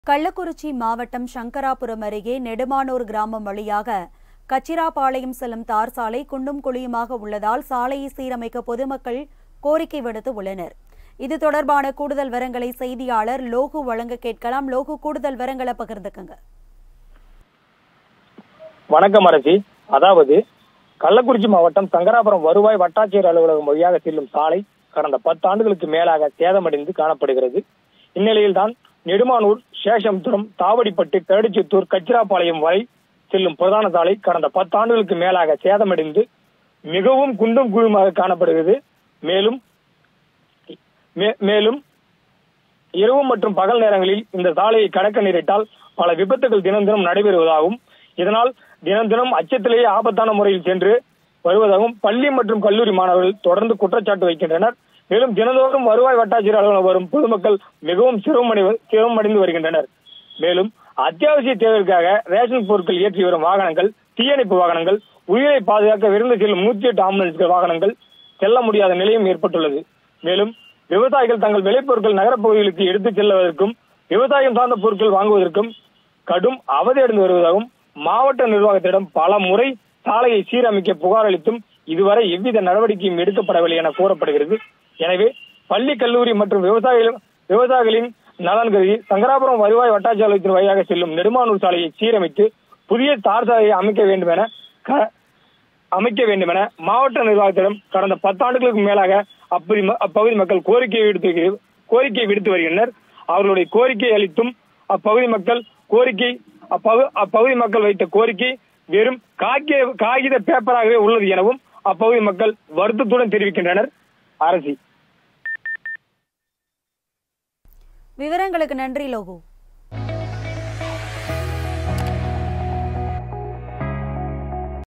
கள்ளக்குறிச்சி மாவட்டம் சங்கராபுரம் அருகே நெடுமானூர் கிராமம் வழியாக கச்சிராபாளையம் செல்லும் தார் சாலை குண்டும் குழியுமாக உள்ளதால் சாலையை சீரமைக்க பொதுமக்கள் கோரிக்கை விடுத்து உள்ளனர் இது தொடர்பான கூடுதல் விவரங்களை செய்தியாளர் லோகு வழங்க கேட்கலாம் லோகு கூடுதல் விவரங்களை பகிர்ந்துக்கங்க வணக்கம் அரசி அதாவது கள்ளக்குறிச்சி மாவட்டம் சங்கராபுரம் வருவாய் வட்டாட்சியர் அலுவலகம் வழியாக செல்லும் சாலை கடந்த பத்து ஆண்டுகளுக்கு மேலாக சேதமடைந்து காணப்படுகிறது இந்நிலையில்தான் நெடுமானூர் சேஷம்புரம் தாவடிப்பட்டு கரடிச்சித்தூர் கச்சிராபாளையம் வரை செல்லும் பிரதான சாலை கடந்த பத்து ஆண்டுகளுக்கு மேலாக சேதமடைந்து மிகவும் குண்டும் குழுமாக காணப்படுகிறது மேலும் மே- மேலும் இரவு மற்றும் பகல் நேரங்களில் இந்த சாலையை கடக்க நேரிட்டால் பல விபத்துகள் தினம் தினம் நடைபெறுவதாகவும் இதனால் தினம் தினம் அச்சத்திலேயே ஆபத்தான முறையில் சென்று வருவதாகவும் பள்ளி மற்றும் கல்லூரி மாணவர்கள் தொடர்ந்து குற்றச்சாட்டு வைக்கின்றனர் மேலும் தினந்தோறும் வருவாய் வட்டாட்சியர் அலுவலகம் வரும் பொதுமக்கள் மிகவும் சிரமமடை சிரமமடைந்து வருகின்றனர் மேலும் அத்தியாவசிய தேவைக்காக ரேஷன் பொருட்கள் ஏற்றி வரும் வாகனங்கள் தீயணைப்பு வாகனங்கள் உயிரை பாதுகாக்க விருந்து செல்லும் நூத்தி எட்டு ஆம்புலன்ஸ்கள் வாகனங்கள் செல்ல முடியாத நிலையும் ஏற்பட்டுள்ளது மேலும் விவசாயிகள் தங்கள் விளைபொருட்கள் நகரப்பகுதிகளுக்கு எடுத்துச் செல்வதற்கும் விவசாயம் சார்ந்த பொருட்கள் வாங்குவதற்கும் கடும் அவதியடைந்து வருவதாகவும் மாவட்ட நிர்வாகத்திடம் பல முறை சாலையை சீரமைக்க புகார் அளித்தும் இதுவரை எவ்வித நடவடிக்கையும் எடுக்கப்படவில்லை என கூறப்படுகிறது எனவே பள்ளி கல்லூரி மற்றும் விவசாயிகள் விவசாயிகளின் நலன் கருதி சங்கராபுரம் வருவாய் வட்டாட்சி அலுவலகத்தின் வழியாக செல்லும் நெடுமானூர் சாலையை சீரமைத்து புதிய தார் சாலையை அமைக்க வேண்டும் என க- அமைக்க வேண்டும் என மாவட்ட நிர்வாகத்திடம் கடந்த பத்தாண்டுகளுக்கு மேலாக அப்பகுதி ம- அப்பகுதி மக்கள் கோரிக்கை விடுத்து கோரிக்கை விடுத்து வருகின்றனர் அவர்களுடைய கோரிக்கை அளித்தும் அப்பகுதி மக்கள் கோரிக்கை அப்பகு அப்பகுதி மக்கள் வைத்த கோரிக்கை வெறும் காகித காகித பேப்பராகவே உள்ளது எனவும் அப்பகுதி மக்கள் வருத்தத்துடன் தெரிவிக்கின்றனர் அரசி விவரங்களுக்கு நன்றி லோகு